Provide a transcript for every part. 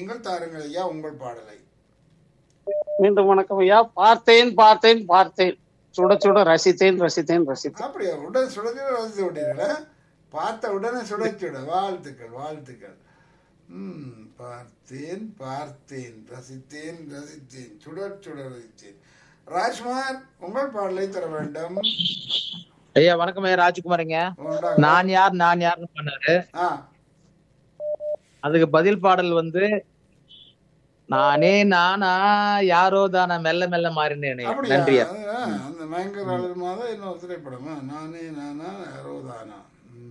நீங்கள் தாருங்கள் ஐயா உங்கள் பாடலை மீண்டும் வணக்கம் ஐயா பார்த்தேன் பார்த்தேன் பார்த்தேன் சுட சுட ரசித்தேன் ரசித்தேன் ரசித்தேன் அப்படியா உடனே சுடச்சு ரசித்து விட்டீர்களா பார்த்த உடனே சுடச்சுட வாழ்த்துக்கள் வாழ்த்துக்கள் ம் பார்த்தேன் பார்த்தேன் ரசித்தேன் ரசித்தேன் சுட சுட ரசித்தேன் ராஜ்குமார் உங்கள் பாடலை தர வேண்டும் ஐயா வணக்கம் ஐயா ராஜ்குமாருங்க உண்டாக. நான் யார் நான் யார்னு பண்ணாரு ஆ அதுக்கு பதில் பாடல் வந்து நானே நானா யாரோ தானா மெல்ல மெல்ல மாறினேன் அப்படியா நன்றியா ஆ, அந்த மயங்கர அழகு மாதம் இன்னொரு திரைப்படமா நானே நானா யாரோ தானா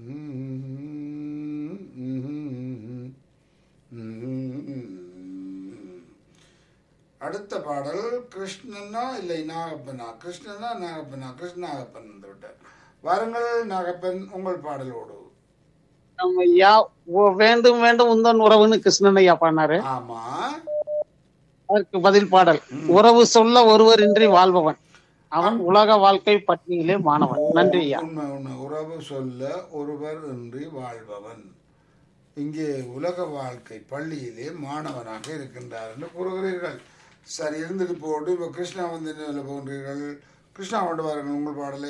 அடுத்த பாடல் கிருஷ்ணனா இல்லை நாகப்பனா கிருஷ்ணனா நாகப்பனா கிருஷ்ண நாகப்பன் வந்து விட்டார் வாருங்கள் நாகப்பன் உங்கள் பாடலோடு நம்ம ஐயா ஓ- வேண்டும் வேண்டும் உந்தன் உறவுன்னு கிருஷ்ணன் ஐயா பாடினாரு ஆமா அதற்கு பதில் பாடல் உறவு சொல்ல ஒருவர் இன்றி வாழ்பவன் அவன் உலக வாழ்க்கை பட்டினியிலே மாணவன் நன்றி ஐயா உண்மை உண்மை உறவு சொல்ல ஒருவர் இன்றி வாழ்பவன் இங்கே உலக வாழ்க்கை பள்ளியிலே மாணவனாக இருக்கின்றார் என்று கூறுகிறீர்கள் சரி இருந்துட்டு போட்டு இப்போ கிருஷ்ணா வந்து என்ன போன்றீர்கள் கிருஷ்ணா கொண்டு வாருங்கள் உங்கள் பாடலை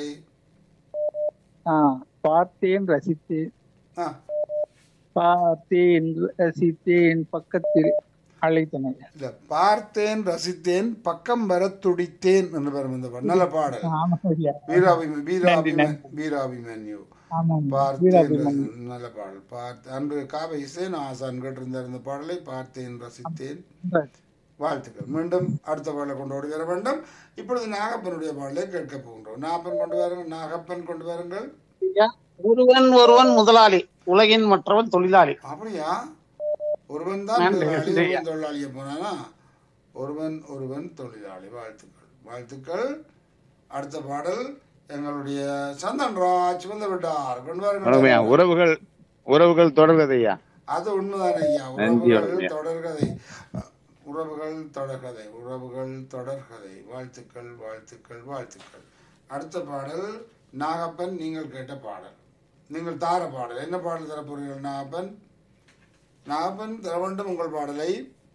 பார்த்தேன் ரசித்தேன் ஆ பார்த்தேன் ரசித்தேன் பக்கத்தில் அழைத்தனை இல்ல பார்த்தேன் ரசித்தேன் பக்கம் வர துடித்தேன் என்று வரும் இந்த பாடல் நல்ல பாடல் ஆமா ஐயா வீராபிம வீராபிமன் வீராபிமன்யு ஆமாம் பார்த்தேன் வீராபிமன் ரசி- நல்ல பாடல் பார்த்து அன்று காவை இசைன் ஆசான் கேட்டிருந்தார் இந்த பாடலை பார்த்தேன் ரசித்தேன் வாழ்த்துக்கள் மீண்டும் அடுத்த பாடலை கொண்டு ஓடி வர வேண்டும் இப்பொழுது நாகப்பனுடைய பாடலை கேட்க போகின்றோம் நாகப்பன் கொண்டு வாருங்கள் நாகப்பன் கொண்டு வாருங்கள் ஐயா ஒருவன் ஒருவன் முதலாளி உலகின் மற்றவன் தொழிலாளி அப்படியா ஒருவன் தான் நன்றி, தொழிலாளி நன்றி. ஒருவன் தொழிலாளியை போனானா ஒருவன் ஒருவன் தொழிலாளி வாழ்த்துக்கள் வாழ்த்துக்கள் அடுத்த பாடல் எங்களுடைய சந்தன் ராஜ் வந்து விட்டார் கொண்டு வணக்கம் ஐயா வாருங்கள் உறவுகள் உறவுகள் தொடர்கதை ஐயா அது உண்மைதானே ஐயா நன்றி, உறவுகள் வணக்கம். தொடர்கதை உறவுகள் தொடர்கதை உறவுகள் தொடர்கதை வாழ்த்துக்கள் வாழ்த்துக்கள் வாழ்த்துக்கள் அடுத்த பாடல் நாகப்பன் நீங்கள் கேட்ட பாடல் நீங்கள் தார பாடல் என்ன பாடல் தர போறீர்கள் நாகப்பன் நாகப்பன் தர வேண்டும் உங்கள் பாடலை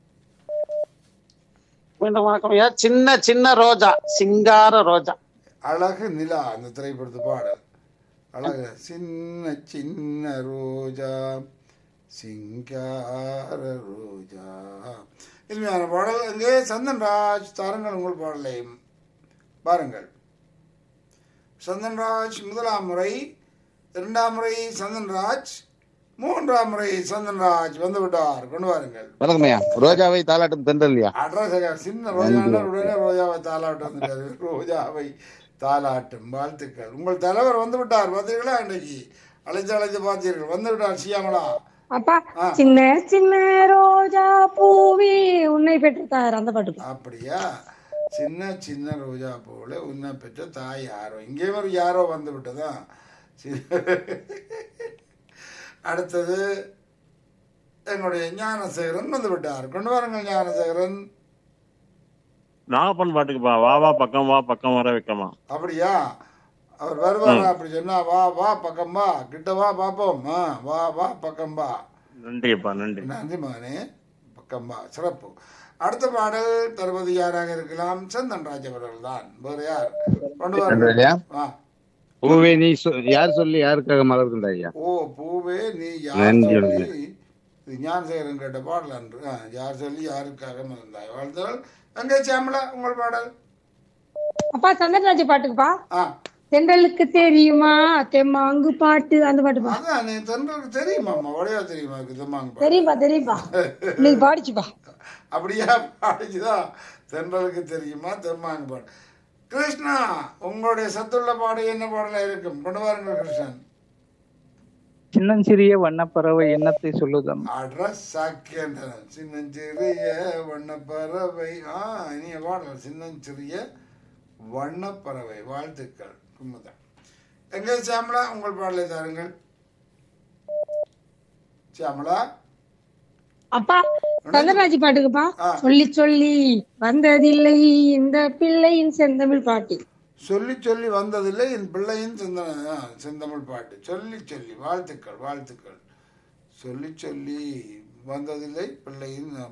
மீண்டும் வணக்கம் ஐயா சின்ன சின்ன ரோஜா சிங்கார ரோஜா அழகு நிலா அந்த திரைப்படத்து பாடல் அழகு சின்ன சின்ன ரோஜா சிங்கார ரோஜா இனிமையான பாடல் அங்கே சந்தன்ராஜ் தாருங்கள் உங்கள் பாடலை பாருங்கள் சந்தன்ராஜ் முதலாம் முறை இரண்டாம் முறை சந்தன்ராஜ் மூன்றாம் முறை சந்தன்ராஜ் வந்து விட்டார் கொண்டு வாருங்கள் வணக்கம் ஐயா ரோஜாவை தாலாட்டும் தென்றல் ஐயா அட்ரஸ் சின்ன ரோஜா உடனே ரோஜாவை தாலாட்டு வந்துட்டாரு ரோஜாவை தாலாட்டும் வாழ்த்துக்கள் உங்கள் தலைவர் வந்து விட்டார் பார்த்தீர்களா அன்றைக்கு அழைத்து அழைத்து பார்த்தீர்கள் வந்து விட்டார் சியாமலா அப்பா ஆ. சின்ன சின்ன ரோஜா பூவே உன்னை பெற்றுத்தார் அந்த பாட்டு பா. அப்படியா சின்ன சின்ன ரோஜா போல உன்னை பெற்ற தாய் யாரோ இங்கே ஒரு யாரோ வந்து விட்டதா சி- அடுத்தது எங்களுடைய ஞானசேகரன் வந்து விட்டார் கொண்டு வாருங்கள் ஞானசேகரன் நாகப்பன் பாட்டுக்குப்பா வா வா பக்கம் வா பக்கம் வர வைக்கமா அப்படியா அவர் வருவாரா அப்படி சொன்னா வா வா பக்கம் வா கிட்ட வா பாப்போம் ஆ, வா வா பக்கம் வா நன்றிப்பா நன்றி நன்றி மகனே பக்கம் வா சிறப்பு அடுத்த பாடல் தருவது யாராக இருக்கலாம் சந்தன் ராஜ் அவர்கள் தான் வேற யார் கொண்டு நன்றி ஐயா. வாருங்கள் ஆ. பூவே நீ சொ- யார் சொல்லி யாருக்காக மலர்கின்ற ஐயா ஓ பூவே நீ யார் நன்றி, சொல்லி இது ஞானசேகரன் கேட்ட பாடல் அன்று ஆ, யார் சொல்லி யாருக்காக மறந்தாய் வாழ்த்துகள் எங்கே சாமலா உங்கள் பாடல் அப்பா சந்திரராஜ பாட்டுக்குப்பா ஆ தென்றலுக்கு தெரியுமா தெம்மாங்கு பாட்டு அந்த பாட்டு பா அதான் நீ தென்றலுக்கு தெரியுமாம்மா உடையா தெரியுமா இதுமாங்க பாடல் தெரியும்பா தெரியும்பா இன்னைக்கு பாடிச்சுப்பா அப்படியா பாடிச்சுதா தென்றலுக்கு தெரியுமா தெம்மாங்க பாடு கிருஷ்ணா உங்களுடைய சத்துள்ள பாடு என்ன பாடலா இருக்கும் கொண்டு வாருங்கள் கிருஷ்ணன் சின்னஞ்சிறிய வண்ணப்பறவை எண்ணத்தை சொல்லுதம் அட்ரஸ் சாக்கியன்றன சின்னஞ்சிறிய வண்ணப்பறவை ஆ இனிய பாடல் சின்னஞ்சிறிய வண்ணப்பறவை வாழ்த்துக்கள் குமுதம் எங்கே சியாமலா உங்கள் பாடலை தாருங்கள் சியாமலா அப்பா சந்திரராஜ் பாட்டுக்குப்பா ஆ. சொல்லி சொல்லி வந்ததில்லை இந்த பிள்ளையின் செந்தமிழ் பாட்டு சொல்லி சொல்லி வந்ததில்லை என் பிள்ளையின் சிந்தனை ஆ, செந்தமிழ் பாட்டு சொல்லி சொல்லி வாழ்த்துக்கள் வாழ்த்துக்கள் சொல்லி சொல்லி வந்ததில்லை பிள்ளையின்